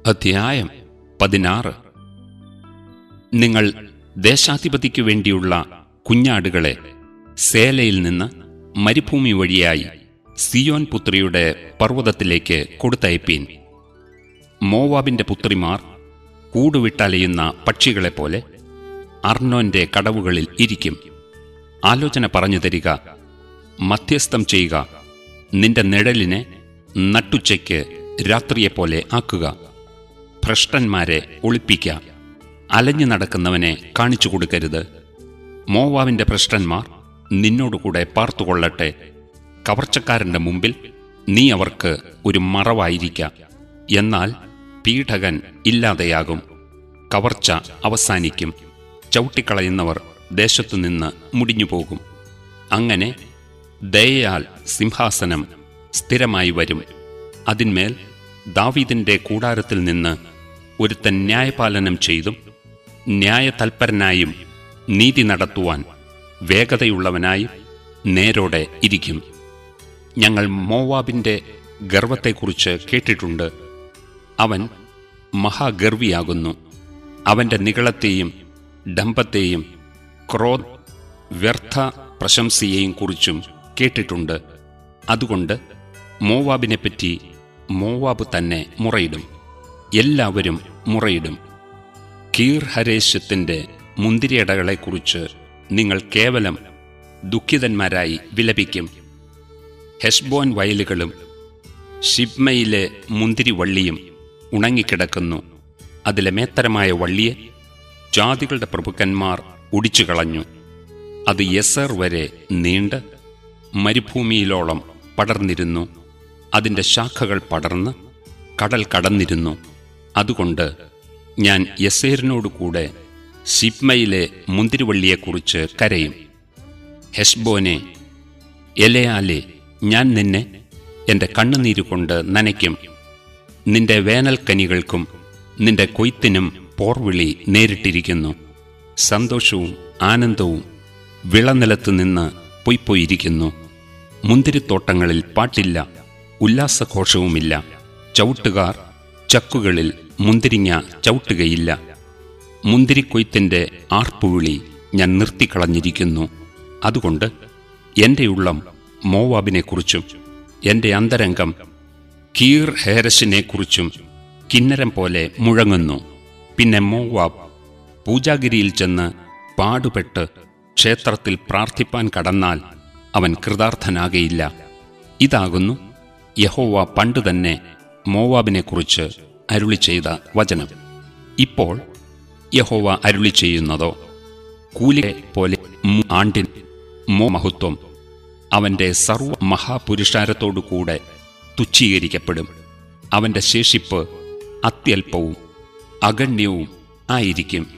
അധ്യായം പതിനാറ് നിങ്ങൾ ദേശാധിപതിക്കു വേണ്ടിയുള്ള കുഞ്ഞാടുകളെ സേലയിൽ നിന്ന് മരുഭൂമി വഴിയായി സിയോൻ പുത്രിയുടെ പർവ്വതത്തിലേക്ക് കൊടുത്തയപ്പീൻ മോവാബിന്റെ പുത്രിമാർ കൂടുവിട്ടലയുന്ന പക്ഷികളെപ്പോലെ അർണോന്റെ കടവുകളിൽ ഇരിക്കും ആലോചന പറഞ്ഞു തരിക മധ്യസ്ഥം ചെയ്യുക നിന്റെ നിഴലിനെ നട്ടുച്ചയ്ക്ക് രാത്രിയെപ്പോലെ ആക്കുക ഭ്രഷ്ടന്മാരെ ഒളിപ്പിക്ക അലഞ്ഞു നടക്കുന്നവനെ കാണിച്ചു കൊടുക്കരുത് മോവാവിന്റെ ഭ്രഷ്ടന്മാർ നിന്നോടുകൂടെ പാർത്തുകൊള്ളട്ടെ കവർച്ചക്കാരന്റെ മുമ്പിൽ നീ അവർക്ക് ഒരു മറവായിരിക്ക എന്നാൽ പീഠകൻ ഇല്ലാതെയാകും കവർച്ച അവസാനിക്കും ചവിട്ടിക്കളയുന്നവർ ദേശത്തുനിന്ന് മുടിഞ്ഞുപോകും അങ്ങനെ ദയയാൽ സിംഹാസനം സ്ഥിരമായി വരും അതിന്മേൽ ദാവീദിന്റെ കൂടാരത്തിൽ നിന്ന് ഒരുത്തൻ ന്യായപാലനം ചെയ്തും ന്യായതൽപരനായും നീതി നടത്തുവാൻ വേഗതയുള്ളവനായും നേരോടെ ഇരിക്കും ഞങ്ങൾ മോവാബിന്റെ ഗർവത്തെക്കുറിച്ച് കേട്ടിട്ടുണ്ട് അവൻ മഹാഗർവിയാകുന്നു അവന്റെ നികളത്തെയും ഡംബത്തെയും ക്രോധ് വ്യർത്ഥ പ്രശംസയെയും കുറിച്ചും കേട്ടിട്ടുണ്ട് അതുകൊണ്ട് മോവാബിനെപ്പറ്റി മോവാബ് തന്നെ മുറയിടും എല്ലാവരും മുറയിടും കീർ ഹരേശത്തിന്റെ മുന്തിരിയടകളെക്കുറിച്ച് നിങ്ങൾ കേവലം ദുഃഖിതന്മാരായി വിലപിക്കും ഹെഷ്ബോൻ വയലുകളും ഷിബ്മയിലെ മുന്തിരിവള്ളിയും ഉണങ്ങിക്കിടക്കുന്നു അതിലെ മേത്തരമായ വള്ളിയെ ജാതികളുടെ പ്രഭുക്കന്മാർ ഒടിച്ചു കളഞ്ഞു അത് യസർ വരെ നീണ്ട് മരുഭൂമിയിലോളം പടർന്നിരുന്നു അതിൻ്റെ ശാഖകൾ പടർന്ന് കടൽ കടന്നിരുന്നു അതുകൊണ്ട് ഞാൻ യസേറിനോട് കൂടെ സിപ്മയിലെ മുന്തിരിവള്ളിയെക്കുറിച്ച് കരയും ഹെഷ്ബോനെ എലയാലെ ഞാൻ നിന്നെ എൻ്റെ കണ്ണുനീര് കൊണ്ട് നനയ്ക്കും നിന്റെ വേനൽക്കനികൾക്കും നിന്റെ കൊയ്ത്തിനും പോർവിളി നേരിട്ടിരിക്കുന്നു സന്തോഷവും ആനന്ദവും വിളനിലത്ത് നിന്ന് പൊയ്പോയിരിക്കുന്നു മുന്തിരിത്തോട്ടങ്ങളിൽ പാട്ടില്ല ഉല്ലാസഘോഷവുമില്ല ചവിട്ടുകാർ ചക്കുകളിൽ മുന്തിരിങ്ങ ചവിട്ടുകയില്ല മുന്തിരിക്കൊയ്ത്തിന്റെ ആർപ്പുവിളി ഞാൻ നിർത്തിക്കളഞ്ഞിരിക്കുന്നു അതുകൊണ്ട് എൻ്റെ ഉള്ളം മോവാബിനെക്കുറിച്ചും എൻ്റെ അന്തരംഗം കീർ ഹേരസിനെക്കുറിച്ചും കിന്നരം പോലെ മുഴങ്ങുന്നു പിന്നെ മോവാബ് പൂജാഗിരിയിൽ ചെന്ന് പാടുപെട്ട് ക്ഷേത്രത്തിൽ പ്രാർത്ഥിപ്പാൻ കടന്നാൽ അവൻ കൃതാർത്ഥനാകയില്ല ഇതാകുന്നു യഹോവ പണ്ട് തന്നെ മോവാബിനെക്കുറിച്ച് അരുളി ചെയ്ത വചനം ഇപ്പോൾ യഹോവ അരുളി ചെയ്യുന്നതോ കൂലിയെ പോലെ മു- ആണ്ടിൻ മോ മഹത്വം അവന്റെ സർവ മഹാപുരുഷാരത്തോടുകൂടെ തുച്ഛീകരിക്കപ്പെടും അവന്റെ ശേഷിപ്പ് അത്യല്പവും അഗണ്യവും ആയിരിക്കും